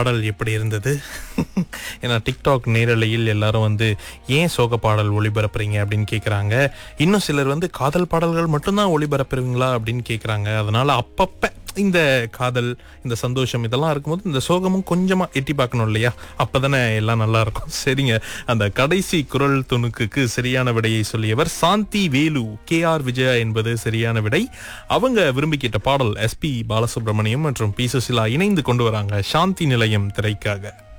பாடல் எப்படி இருந்தது ஏன்னா டிக்டாக் நேரலையில் எல்லாரும் வந்து ஏன் சோக பாடல் ஒளிபரப்புறீங்க அப்படின்னு கேட்குறாங்க இன்னும் சிலர் வந்து காதல் பாடல்கள் மட்டும்தான் ஒளிபரப்புறீங்களா அப்படின்னு கேட்குறாங்க அதனால அப்பப்ப இந்த காதல் இந்த சந்தோஷம் இதெல்லாம் இருக்கும்போது இந்த சோகமும் கொஞ்சமா எட்டி பார்க்கணும் இல்லையா அப்பதானே எல்லாம் நல்லா இருக்கும் சரிங்க அந்த கடைசி குரல் துணுக்குக்கு சரியான விடையை சொல்லியவர் சாந்தி வேலு கே ஆர் விஜயா என்பது சரியான விடை அவங்க விரும்பி கேட்ட பாடல் எஸ்பி பாலசுப்ரமணியம் மற்றும் பி சுசிலா இணைந்து கொண்டு வராங்க சாந்தி நிலையம் திரைக்காக